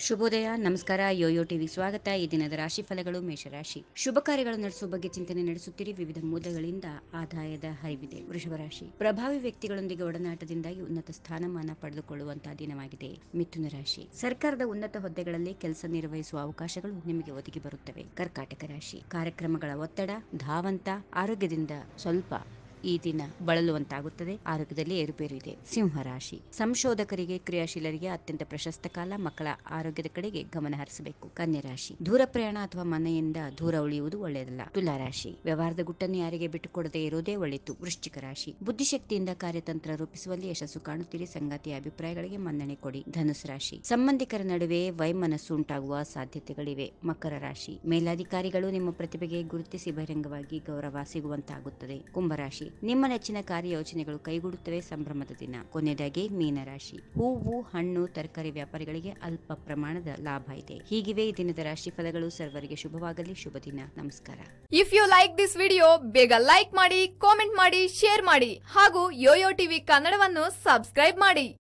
ಶುಭೋದಯ ನಮಸ್ಕಾರ Yoyo TV ಸ್ವಾಗತ ಈ ದಿನದ ರಾಶಿ ಫಲಗಳು ಮೇಷರಾಶಿ ಶುಭ ಕಾರ್ಯಗಳು ನಡೆಸುವ ಬಗ್ಗೆ ಚಿಂತನೆ ನಡೆಸುತ್ತೀರಿ ವಿವಿಧ ಮೂಲಗಳಿಂದ ಆದಾಯದ ಹರಿವಿದೆ ವೃಷಭ ರಾಶಿ ಪ್ರಭಾವಿ ವ್ಯಕ್ತಿಗಳೊಂದಿಗೆ ಒಡನಾಟದಿಂದಾಗಿ ಉನ್ನತ ಸ್ಥಾನಮಾನ ಪಡೆದುಕೊಳ್ಳುವಂತಹ ದಿನವಾಗಿದೆ ಮಿಥುನ ರಾಶಿ ಸರ್ಕಾರದ ಉನ್ನತ ಹುದ್ದೆಗಳಲ್ಲಿ ಕೆಲಸ ನಿರ್ವಹಿಸುವ ಅವಕಾಶಗಳು ನಿಮಗೆ ಒದಗಿ ಬರುತ್ತವೆ ಕರ್ಕಾಟಕ ರಾಶಿ ಕಾರ್ಯಕ್ರಮಗಳ ಒತ್ತಡ ಧಾವಂತ ಆರೋಗ್ಯದಿಂದ ಸ್ವಲ್ಪ ಈ ದಿನ ಬಳಲುವಂತಾಗುತ್ತದೆ ಆರೋಗ್ಯದಲ್ಲಿ ಏರುಪೇರು ಇದೆ ಸಿಂಹ ರಾಶಿ ಸಂಶೋಧಕರಿಗೆ ಕ್ರಿಯಾಶೀಲರಿಗೆ ಅತ್ಯಂತ ಪ್ರಶಸ್ತ ಕಾಲ ಮಕ್ಕಳ ಆರೋಗ್ಯದ ಕಡೆಗೆ ಗಮನ ಹರಿಸಬೇಕು ಕನ್ಯಾ ರಾಶಿ ದೂರ ಪ್ರಯಾಣ ಅಥವಾ ಮನೆಯಿಂದ ದೂರ ಉಳಿಯುವುದು ಒಳ್ಳೆಯದಲ್ಲ ತುಲಾ ರಾಶಿ ವ್ಯವಹಾರದ ಗುಟ್ಟನ್ನು ಯಾರಿಗೆ ಬಿಟ್ಟುಕೊಡದೆ ಇರುವುದೇ ಒಳಿತು ವೃಶ್ಚಿಕ ರಾಶಿ ಬುದ್ಧಿಶಕ್ತಿಯಿಂದ ಕಾರ್ಯತಂತ್ರ ರೂಪಿಸುವಲ್ಲಿ ಯಶಸ್ಸು ಕಾಣುತ್ತೀರಿ ಸಂಗಾತಿಯ ಅಭಿಪ್ರಾಯಗಳಿಗೆ ಮನ್ನಣೆ ಕೊಡಿ ಧನುಸ್ ರಾಶಿ ಸಂಬಂಧಿಕರ ನಡುವೆ ವೈಮನಸ್ಸು ಉಂಟಾಗುವ ಸಾಧ್ಯತೆಗಳಿವೆ ಮಕರ ರಾಶಿ ಮೇಲಾಧಿಕಾರಿಗಳು ನಿಮ್ಮ ಪ್ರತಿಭೆಗೆ ಗುರುತಿಸಿ ಬಹಿರಂಗವಾಗಿ ಗೌರವ ಸಿಗುವಂತಾಗುತ್ತದೆ ಕುಂಭರಾಶಿ ನಿಮ್ಮ ನೆಚ್ಚಿನ ಕಾರ್ಯಯೋಜನೆಗಳು ಕೈಗೂಡುತ್ತವೆ ಸಂಭ್ರಮದ ದಿನ ಕೊನೆಯದಾಗಿ ಮೀನರಾಶಿ ಹೂವು ಹಣ್ಣು ತರಕಾರಿ ವ್ಯಾಪಾರಿಗಳಿಗೆ ಅಲ್ಪ ಪ್ರಮಾಣದ ಲಾಭ ಇದೆ ಹೀಗಿವೆ ಈ ದಿನದ ರಾಶಿ ಫಲಗಳು ಸರ್ವರಿಗೆ ಶುಭವಾಗಲಿ ಶುಭ ದಿನ ನಮಸ್ಕಾರ if you like this video ಬೇಗ ಲೈಕ್ ಮಾಡಿ ಕಾಮೆಂಟ್ ಮಾಡಿ ಶೇರ್ ಮಾಡಿ ಹಾಗೂ ಯೋಯೋ ಟಿವಿ ಕನ್ನಡವನ್ನು ಸಬ್ಸ್ಕ್ರೈಬ್ ಮಾಡಿ